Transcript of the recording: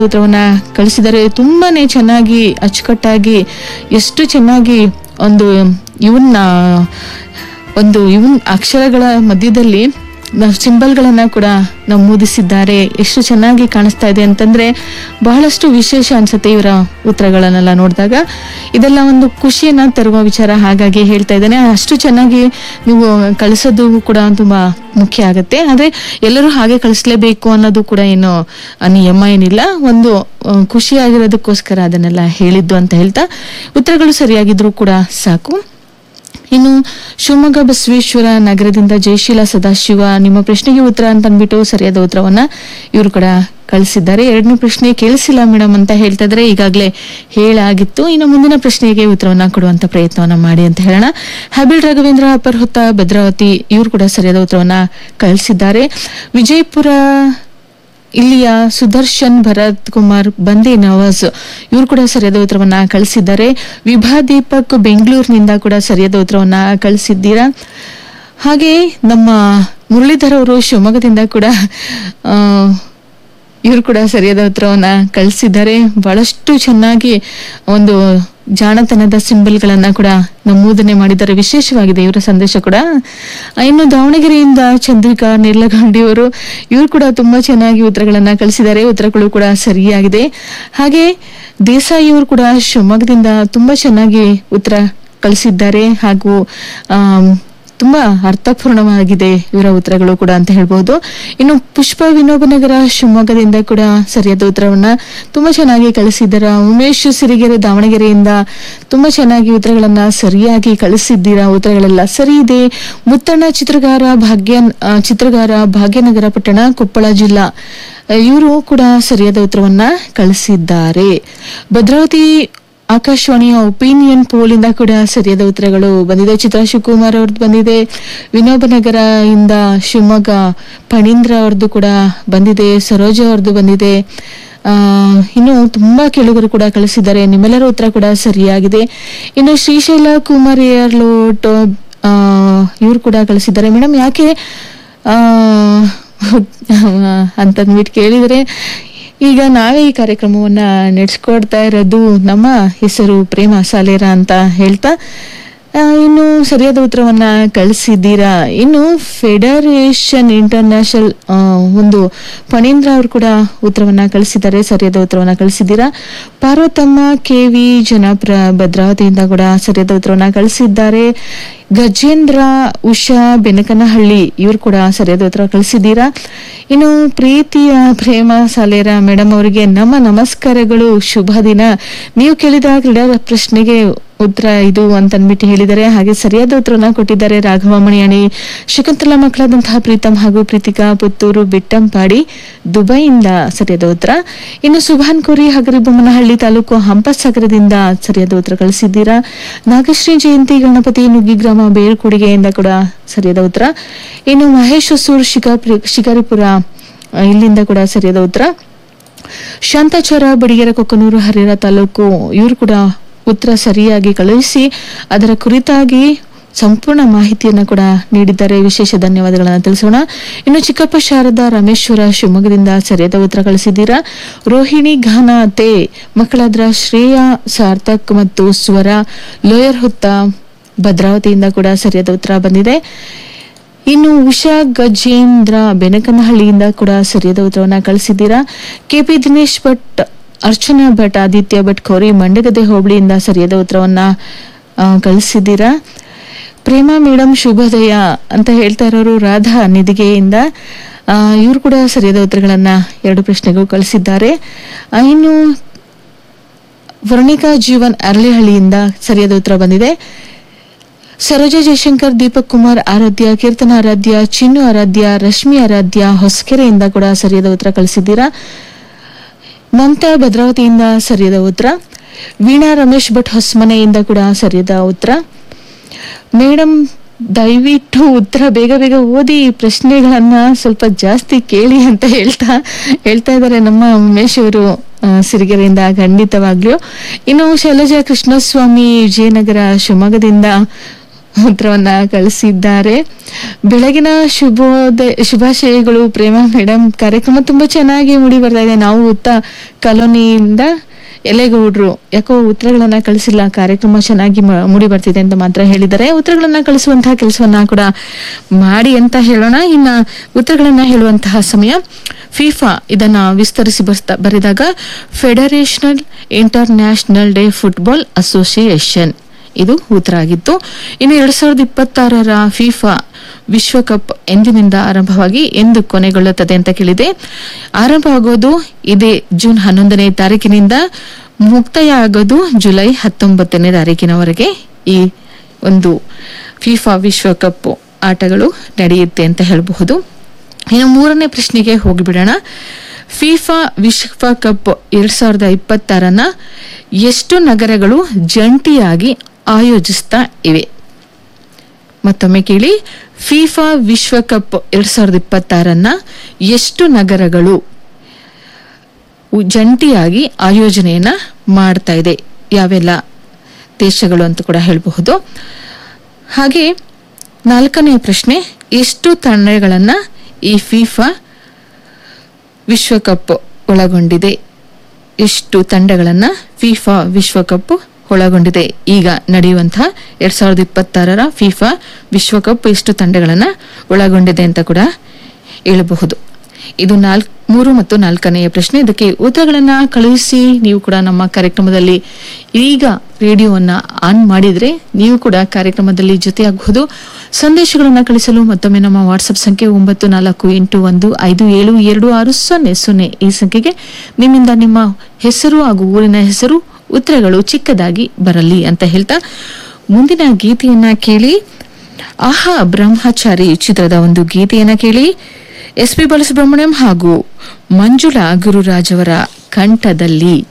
ಉತ್ತರವನ್ನ ಕಳಿಸಿದರೆ ತುಂಬಾನೇ ಚೆನ್ನಾಗಿ ಅಚ್ಚುಕಟ್ಟಾಗಿ ಎಷ್ಟು ಚೆನ್ನಾಗಿ ಒಂದು ಇವನ್ನ ಒಂದು ಇವನ್ ಅಕ್ಷರಗಳ ಮಧ್ಯದಲ್ಲಿ ಸಿಂಬಲ್ಗಳನ್ನ ಕೂಡ ನಮೂದಿಸಿದ್ದಾರೆ ಎಷ್ಟು ಚೆನ್ನಾಗಿ ಕಾಣಿಸ್ತಾ ಇದೆ ಅಂತಂದ್ರೆ ಬಹಳಷ್ಟು ವಿಶೇಷ ಅನ್ಸುತ್ತೆ ಇವರ ಉತ್ತರಗಳನ್ನೆಲ್ಲ ನೋಡಿದಾಗ ಇದೆಲ್ಲ ಒಂದು ಖುಷಿಯನ್ನ ತರುವ ವಿಚಾರ ಹಾಗಾಗಿ ಹೇಳ್ತಾ ಇದ್ದೇನೆ ಅಷ್ಟು ಚೆನ್ನಾಗಿ ನೀವು ಕಳಿಸೋದು ಕೂಡ ತುಂಬಾ ಮುಖ್ಯ ಆಗುತ್ತೆ ಆದ್ರೆ ಎಲ್ಲರೂ ಹಾಗೆ ಕಳಿಸ್ಲೇಬೇಕು ಅನ್ನೋದು ಕೂಡ ಏನು ಆ, ನಿಯಮ ಏನಿಲ್ಲ ಒಂದು ಆ, ಖುಷಿಯಾಗಿರೋದಕ್ಕೋಸ್ಕರ ಅದನ್ನೆಲ್ಲ ಹೇಳಿದ್ದು ಅಂತ ಹೇಳ್ತಾ ಉತ್ತರಗಳು ಸರಿಯಾಗಿದ್ರು ಕೂಡ ಸಾಕು ಇನ್ನು ಶಿವಮೊಗ್ಗ ಬಸವೇಶ್ವರ ನಗರದಿಂದ ಜಯಶೀಲ ಸದಾಶಿವ ನಿಮ್ಮ ಪ್ರಶ್ನೆಗೆ ಉತ್ತರ ಅಂತ ಅಂದ್ಬಿಟ್ಟು ಸರಿಯಾದ ಉತ್ತರವನ್ನ ಇವರು ಕೂಡ ಕಳಿಸಿದ್ದಾರೆ ಎರಡನೇ ಪ್ರಶ್ನೆ ಕೇಳಿಸಿಲ್ಲ ಮೇಡಮ್ ಅಂತ ಹೇಳ್ತಾ ಇದ್ರೆ ಈಗಾಗಲೇ ಹೇಳಾಗಿತ್ತು ಇನ್ನು ಮುಂದಿನ ಪ್ರಶ್ನೆಗೆ ಉತ್ತರವನ್ನ ಕೊಡುವಂತ ಪ್ರಯತ್ನವನ್ನ ಮಾಡಿ ಅಂತ ಹೇಳೋಣ ಹ್ಯಾಬಿಲ್ ರಾಘವೇಂದ್ರ ಅಪರ್ಹುತ ಭದ್ರಾವತಿ ಇವರು ಕೂಡ ಸರಿಯಾದ ಉತ್ತರವನ್ನ ಕಳಿಸಿದ್ದಾರೆ ವಿಜಯಪುರ ಇಲ್ಲಿಯ ಸುದರ್ಶನ್ ಭರತ್ ಕುಮಾರ್ ಬಂದೆ ನವಾಜ್ ಇವರು ಕೂಡ ಸರಿಯಾದ ಉತ್ತರವನ್ನ ಕಳಿಸಿದ್ದಾರೆ ವಿಭಾ ದೀಪಕ್ ಬೆಂಗಳೂರಿನಿಂದ ಕೂಡ ಸರಿಯಾದ ಉತ್ತರವನ್ನ ಕಳಿಸಿದ್ದೀರಾ ಹಾಗೆ ನಮ್ಮ ಮುರಳೀಧರ್ ಅವರು ಶಿವಮೊಗ್ಗದಿಂದ ಕೂಡ ಆ, ಇವರು ಕೂಡ ಸರಿಯಾದ ಉತ್ತರವನ್ನ ಕಳಿಸಿದ್ದಾರೆ ಬಹಳಷ್ಟು ಚೆನ್ನಾಗಿ ಒಂದು ಜಾಣತನದ ಸಿಂಬಲ್ಗಳನ್ನ ಕೂಡ ನಮೂದನೆ ಮಾಡಿದ್ದಾರೆ ವಿಶೇಷವಾಗಿದೆ ಇವರ ಸಂದೇಶ ಕೂಡ ಆ, ಇನ್ನು ದಾವಣಗೆರೆಯಿಂದ ಚಂದ್ರಿಕಾ ನಿರ್ಲಗಂಡಿಯವರು ಇವರು ಕೂಡ ತುಂಬಾ ಚೆನ್ನಾಗಿ ಉತ್ತರಗಳನ್ನ ಕಳಿಸಿದ್ದಾರೆ ಉತ್ತರಗಳು ಕೂಡ ಸರಿಯಾಗಿದೆ ಹಾಗೆ ದೇಸಾಯಿ ಅವರು ಕೂಡ ಶಿವಮೊಗ್ಗದಿಂದ ತುಂಬಾ ಚೆನ್ನಾಗಿ ಉತ್ತರ ಕಳಿಸಿದ್ದಾರೆ ಹಾಗೂ ಆಮ್, ತುಂಬಾ ಅರ್ಥಪೂರ್ಣವಾಗಿದೆ ಇವರ ಉತ್ತರಗಳು ಕೂಡ ಅಂತ ಹೇಳ್ಬಹುದು ಇನ್ನು ಪುಷ್ಪ ವಿನೋಬನಗರ ಶಿವಮೊಗ್ಗದಿಂದ ಕೂಡ ಸರಿಯಾದ ಉತ್ತರವನ್ನ ತುಂಬಾ ಚೆನ್ನಾಗಿ ಕಳಿಸಿದ್ದೀರಾ ಉಮೇಶ್ ಸಿರಿಗೆರೆ ದಾವಣಗೆರೆಯಿಂದ ತುಂಬಾ ಚೆನ್ನಾಗಿ ಉತ್ತರಗಳನ್ನ ಸರಿಯಾಗಿ ಕಳಿಸಿದ್ದೀರಾ ಉತ್ತರಗಳೆಲ್ಲ ಸರಿ ಇದೆ ಮುತ್ತಣ್ಣ ಚಿತ್ರಗಾರ ಭಾಗ್ಯ ಆ, ಚಿತ್ರಗಾರ ಭಾಗ್ಯನಗರ ಪಟ್ಟಣ ಕೊಪ್ಪಳ ಜಿಲ್ಲಾ ಇವರು ಕೂಡ ಸರಿಯಾದ ಉತ್ತರವನ್ನ ಕಳಿಸಿದ್ದಾರೆ ಭದ್ರಾವತಿ ಆಕಾಶವಾಣಿಯ ಒಪಿನಿಯನ್ ಪೋಲ್ ಇಂದ ಕೂಡ ಸರಿಯಾದ ಉತ್ತರಗಳು ಬಂದಿದೆ ಚಿತ್ರಾ ಶಿವಕುಮಾರ್ ಅವ್ರದ್ದು ಬಂದಿದೆ ವಿನೋಬನಗರ ಇಂದ ಶಿವಮೊಗ್ಗ ಫಣೀಂದ್ರ ಅವ್ರದ್ದು ಕೂಡ ಬಂದಿದೆ ಸರೋಜ ಅವ್ರದ್ದು ಬಂದಿದೆ ಆ, ಇನ್ನು ತುಂಬಾ ಕೇಳುಗರು ಕೂಡ ಕಳಿಸಿದ್ದಾರೆ ನಿಮ್ಮೆಲ್ಲರ ಉತ್ತರ ಕೂಡ ಸರಿಯಾಗಿದೆ ಇನ್ನು ಶ್ರೀಶೈಲ ಕುಮಾರ್ ಏರ್ಲೋಟ್ ಇವರು ಕೂಡ ಕಳಿಸಿದ್ದಾರೆ ಮೇಡಮ್ ಯಾಕೆ ಆ, ಅಂತಂದ್ಬಿಟ್ಟು ಕೇಳಿದರೆ ಈಗ ನಾವೇ ಈ ಕಾರ್ಯಕ್ರಮವನ್ನ ನಡೆಸ್ಕೊಡ್ತಾ ಇರೋದು ನಮ್ಮ ಹೆಸರು ಪ್ರೇಮ ಸಾಲೇರ ಅಂತ ಹೇಳ್ತಾ ಆ, ಇನ್ನು ಸರಿಯಾದ ಉತ್ತರವನ್ನ ಕಳಿಸಿದ್ದೀರಾ ಇನ್ನು ಫೆಡರೇಷನ್ ಇಂಟರ್ನ್ಯಾಷನಲ್ ಆ, ಒಂದು ಫಣೀಂದ್ರ ಅವರು ಕೂಡ ಉತ್ತರವನ್ನ ಕಳಿಸಿದ್ದಾರೆ ಸರಿಯಾದ ಉತ್ತರವನ್ನ ಕಳಿಸಿದ್ದೀರಾ ಪಾರ್ವತಮ್ಮ ಕೆವಿ ಜನಪ್ರ ಭದ್ರಾವತಿಯಿಂದ ಕೂಡ ಸರಿಯಾದ ಉತ್ತರವನ್ನ ಕಳಿಸಿದ್ದಾರೆ ಗಜೇಂದ್ರ ಉಷಾ ಬೆನಕನಹಳ್ಳಿ ಇವರು ಕೂಡ ಸರಿಯಾದ ಉತ್ತರ ಕಳಿಸಿದ್ದೀರಾ ಇನ್ನು ಪ್ರೀತಿಯ ಪ್ರೇಮ ಸಾಲೇರ ಮೇಡಮ್ ಅವರಿಗೆ ನಮ್ಮ ನಮಸ್ಕಾರಗಳು ಶುಭ ದಿನ ನೀವು ಕೇಳಿದ ಕ್ರೀಡಾ ಪ್ರಶ್ನೆಗೆ ಉತ್ತರ ಇದು ಅಂತ ಅಂದ್ಬಿಟ್ಟು ಹೇಳಿದ್ದಾರೆ ಹಾಗೆ ಸರಿಯಾದ ಉತ್ತರವನ್ನ ಕೊಟ್ಟಿದ್ದಾರೆ ರಾಘವ ಮಣಿಯಾಣಿ ಶಕುಂತಲಾ ಮಕ್ಕಳಾದಂತಹ ಪ್ರೀತಮ್ ಹಾಗೂ ಪ್ರೀತಿಕಾ ಪುತ್ತೂರು ಬಿಟ್ಟಂಪಾಡಿ ದುಬೈಯಿಂದ ಸರಿಯಾದ ಉತ್ತರ ಇನ್ನು ಸುಭಾನ್ ಕೋರಿ ಹಗರಿಬೊಮ್ಮನಹಳ್ಳಿ ತಾಲೂಕು ಹಂಪಸಾಗರದಿಂದ ಸರಿಯಾದ ಉತ್ತರ ಕಳಿಸಿದ್ದೀರಾ ನಾಗಶ್ರೀ ಜಯಂತಿ ಗಣಪತಿ ನುಗ್ಗಿ ಗ್ರಾಮ ಬೇರುಕೊಡುಗೆಯಿಂದ ಕೂಡ ಸರಿಯಾದ ಉತ್ತರ ಇನ್ನು ಮಹೇಶ್ ಹೊಸೂರು ಶಿಕಾಪುರ ಶಿಕಾರಿಪುರ ಆ, ಇಲ್ಲಿಂದ ಕೂಡ ಸರಿಯಾದ ಉತ್ತರ ಶಾಂತಾಚಾರ ಬಡಿಗೆರೆ ಕೊಕ್ಕನೂರು ಹರಿಹರ ತಾಲೂಕು ಇವರು ಕೂಡ ಉತ್ತರ ಸರಿಯಾಗಿ ಕಳುಹಿಸಿ ಅದರ ಕುರಿತಾಗಿ ಸಂಪೂರ್ಣ ಮಾಹಿತಿಯನ್ನು ಕೂಡ ನೀಡಿದ್ದಾರೆ ವಿಶೇಷ ಧನ್ಯವಾದಗಳನ್ನು ತಿಳಿಸೋಣ ಇನ್ನು ಚಿಕ್ಕಪ್ಪ ಶಾರದಾ ರಮೇಶ್ವರ ಶಿವಮೊಗ್ಗದಿಂದ ಸರಿಯಾದ ಉತ್ತರ ಕಳಿಸಿದ್ದೀರಾ ರೋಹಿಣಿ ಘಾನ ತೇ ಮಕ್ಕಳಾದ್ರ ಶ್ರೇಯಾ ಸಾರ್ಥಕ್ ಮತ್ತು ಸ್ವರ ಲೋಯರ್ ಹುತ್ತ ಭದ್ರಾವತಿಯಿಂದ ಕೂಡ ಸರಿಯಾದ ಉತ್ತರ ಬಂದಿದೆ ಇನ್ನು ಉಷಾ ಗಜೇಂದ್ರ ಬೆನಕನಹಳ್ಳಿಯಿಂದ ಕೂಡ ಸರಿಯಾದ ಉತ್ತರವನ್ನ ಕಳಿಸಿದ್ದೀರಾ ಕೆಪಿ ದಿನೇಶ್ ಭಟ್ ಅರ್ಚನಾ ಭಟ್ ಆದಿತ್ಯ ಭಟ್ ಖೋರಿ ಮಂಡಗದೆ ಹೋಬಳಿಯಿಂದ ಸರಿಯಾದ ಉತ್ತರವನ್ನ ಆ, ಕಳಿಸಿದ್ದೀರಾ ಪ್ರೇಮ ಮೇಡಮ್ ಶುಭೋದಯ ಅಂತ ಹೇಳ್ತಾ ಇರೋರು ರಾಧಾ ನಿಧಿಗೆಯಿಂದ ಇವರು ಕೂಡ ಸರಿಯಾದ ಉತ್ತರಗಳನ್ನ ಎರಡು ಪ್ರಶ್ನೆಗೂ ಕಳಿಸಿದ್ದಾರೆ ಆ, ಇನ್ನು ವರ್ಣಿಕಾ ಜೀವನ್ ಅರಳಿಹಳ್ಳಿಯಿಂದ ಸರಿಯಾದ ಉತ್ತರ ಬಂದಿದೆ ಸರೋಜ ಜಯಶಂಕರ್ ದೀಪಕ್ ಕುಮಾರ್ ಆರಾಧ್ಯ ಕೀರ್ತನ ಆರಾಧ್ಯ ಚಿನ್ನು ಆರಾಧ್ಯ ರಶ್ಮಿ ಆರಾಧ್ಯ ಹೊಸಕೆರೆಯಿಂದ ಕೂಡ ಸರಿಯಾದ ಉತ್ತರ ಕಳಿಸಿದ್ದೀರಾ ಮಮತಾ ಭದ್ರಾವತಿಯಿಂದ ಸರಿಯಾದ ಉತ್ತರ ವೀಣಾ ರಮೇಶ್ ಭಟ್ ಹೊಸಮನೆಯಿಂದ ಕೂಡ ಸರಿಯಾದ ಉತ್ತರ ಮೇಡಮ್ ದಯವಿಟ್ಟು ಉತ್ತರ ಬೇಗ ಬೇಗ ಓದಿ ಪ್ರಶ್ನೆಗಳನ್ನ ಸ್ವಲ್ಪ ಜಾಸ್ತಿ ಕೇಳಿ ಅಂತ ಹೇಳ್ತಾ ಹೇಳ್ತಾ ಇದ್ದಾರೆ ನಮ್ಮ ಉಮೇಶ್ ಅವರು ಆ, ಸಿರಿಗೆರೆಯಿಂದ ಖಂಡಿತವಾಗ್ಲೂ ಇನ್ನು ಶೈಲಜಾ ಕೃಷ್ಣಸ್ವಾಮಿ ವಿಜಯನಗರ ಶಿವಮೊಗ್ಗದಿಂದ ಉತ್ತರವನ್ನ ಕಳಿಸಿದ್ದಾರೆ ಬೆಳಗಿನ ಶುಭೋದಯ ಶುಭಾಶಯಗಳು ಪ್ರೇಮ ಮೇಡಮ್ ಕಾರ್ಯಕ್ರಮ ತುಂಬಾ ಚೆನ್ನಾಗಿ ಮೂಡಿ ಬರ್ತಾ ಇದೆ ನಾವು ಉತ್ತ ಕಾಲೋನಿಯಿಂದ ಎಲೆಗೌಡ್ರು ಯಾಕೋ ಉತ್ತರಗಳನ್ನ ಕಳಿಸಿಲ್ಲ ಕಾರ್ಯಕ್ರಮ ಚೆನ್ನಾಗಿ ಮ- ಮೂಡಿ ಬರ್ತಿದೆ ಅಂತ ಮಾತ್ರ ಹೇಳಿದ್ದಾರೆ ಉತ್ತರಗಳನ್ನ ಕಳಿಸುವಂತಹ ಕೆಲಸವನ್ನ ಕೂಡ ಮಾಡಿ ಅಂತ ಹೇಳೋಣ ಇನ್ನ ಉತ್ತರಗಳನ್ನ ಹೇಳುವಂತಹ ಸಮಯ ಫಿಫಾ ಇದನ್ನ ವಿಸ್ತರಿಸಿ ಬರ್ಸ್ತಾ ಬರೆದಾಗ federation international de football association ಇದು ಉತ್ತರ ಆಗಿತ್ತು ಇನ್ನು ಎರಡ್ ಸಾವಿರದ ಇಪ್ಪತ್ತಾರರ ಫಿಫಾ ವಿಶ್ವಕಪ್ ಎಂದಿನಿಂದ ಆರಂಭವಾಗಿ ಎಂದು ಕೊನೆಗೊಳ್ಳುತ್ತದೆ ಅಂತ ಕೇಳಿದೆ ಆರಂಭವಾಗೋದು ಇದೇ ಜೂನ್ ಹನ್ನೊಂದನೇ ತಾರೀಕಿನಿಂದ ಮುಕ್ತಾಯ ಆಗೋದು ಜುಲೈ ಹತ್ತೊಂಬತ್ತನೇ ತಾರೀಕಿನವರೆಗೆ ಈ ಒಂದು ಫಿಫಾ ವಿಶ್ವಕಪ್ ಆಟಗಳು ನಡೆಯುತ್ತೆ ಅಂತ ಹೇಳಬಹುದು ಇನ್ನು ಮೂರನೇ ಪ್ರಶ್ನೆಗೆ ಹೋಗಿಬಿಡೋಣ ಫಿಫಾ ವಿಶ್ವಕಪ್ ಎರಡ್ ಸಾವಿರದ ಇಪ್ಪತ್ತಾರನ ಎಷ್ಟು ನಗರಗಳು ಜಂಟಿಯಾಗಿ ಆಯೋಜಿಸ್ತಾ ಇವೆ ಮತ್ತೊಮ್ಮೆ ಕೇಳಿ ಫಿಫಾ ವಿಶ್ವಕಪ್ ಎರಡ್ ಸಾವಿರದ ಇಪ್ಪತ್ತಾರನ್ನ ಎಷ್ಟು ನಗರಗಳು ಉ- ಜಂಟಿಯಾಗಿ ಆಯೋಜನೆಯನ್ನ ಮಾಡ್ತಾ ಇದೆ ಯಾವೆಲ್ಲ ದೇಶಗಳು ಅಂತ ಕೂಡ ಹೇಳಬಹುದು ಹಾಗೆ ನಾಲ್ಕನೆಯ ಪ್ರಶ್ನೆ ಎಷ್ಟು ತಂಡಗಳನ್ನ ಈ ಫಿಫಾ ವಿಶ್ವಕಪ್ ಒಳಗೊಂಡಿದೆ ಎಷ್ಟು ತಂಡಗಳನ್ನ ಫಿಫಾ ವಿಶ್ವಕಪ್ ಒಳಗೊಂಡಿದೆ ಈಗ ನಡೆಯುವಂತಹ ಎರಡ್ ಸಾವಿರದ ಇಪ್ಪತ್ತಾರರ ಫಿಫಾ ವಿಶ್ವಕಪ್ ಎಷ್ಟು ತಂಡಗಳನ್ನ ಒಳಗೊಂಡಿದೆ ಅಂತ ಕೂಡ ಹೇಳಬಹುದು ಇದು ನಾಲ್ಕು ಮೂರು ಮತ್ತು ನಾಲ್ಕನೆಯ ಪ್ರಶ್ನೆ ಇದಕ್ಕೆ ಉತ್ತರಗಳನ್ನ ಕಳುಹಿಸಿ ನೀವು ಕೂಡ ನಮ್ಮ ಕಾರ್ಯಕ್ರಮದಲ್ಲಿ ಈಗ ರೇಡಿಯೋವನ್ನ ಆನ್ ಮಾಡಿದ್ರೆ ನೀವು ಕೂಡ ಕಾರ್ಯಕ್ರಮದಲ್ಲಿ ಜೊತೆಯಾಗಬಹುದು ಸಂದೇಶಗಳನ್ನ ಕಳಿಸಲು ಮತ್ತೊಮ್ಮೆ ನಮ್ಮ ವಾಟ್ಸ್ಆಪ್ ಸಂಖ್ಯೆ ಒಂಬತ್ತು ನಾಲ್ಕು ಎಂಟು ಒಂದು ಐದು ಏಳು ಎರಡು ಆರು ಸೊನ್ನೆ ಸೊನ್ನೆ ಈ ಸಂಖ್ಯೆಗೆ ನಿಮ್ಮಿಂದ ನಿಮ್ಮ ಹೆಸರು ಹಾಗೂ ಊರಿನ ಹೆಸರು ಉತ್ತರಗಳು ಚಿಕ್ಕದಾಗಿ ಬರಲಿ ಅಂತ ಹೇಳ್ತಾ ಮುಂದಿನ ಗೀತೆಯನ್ನ ಕೇಳಿ ಆಹಾ ಬ್ರಹ್ಮಚಾರಿ ಚಿತ್ರದ ಒಂದು ಗೀತೆಯನ್ನ ಕೇಳಿ ಎಸ್ ಪಿ ಬಾಲಸುಬ್ರಹ್ಮಣ್ಯಂ ಹಾಗೂ ಮಂಜುಳಾ ಗುರುರಾಜ್ ಅವರ ಕಂಠದಲ್ಲಿ